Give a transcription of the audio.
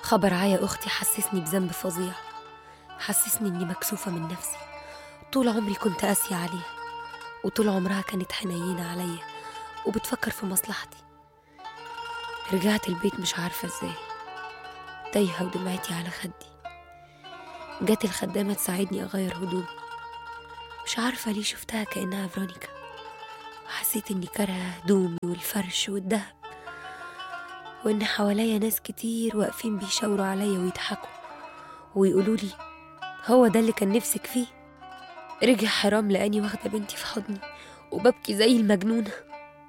خبر عيا أختي حسسني بذنب فظيع حسسني إني مكسوفة من نفسي طول عمري كنت قاسية عليها وطول عمرها كانت حنينة عليا وبتفكر في مصلحتي رجعت البيت مش عارفة ازاي تايهة ودمعتي على خدي جت الخدامة تساعدني أغير هدومي مش عارفة ليه شفتها كأنها فرونيكا وحسيت إني كارهة هدومي والفرش والدهب وإن حواليا ناس كتير واقفين بيشاوروا عليا ويضحكوا ويقولوا لي هو ده اللي كان نفسك فيه رجع حرام لقاني واخدة بنتي في حضني وببكي زي المجنونة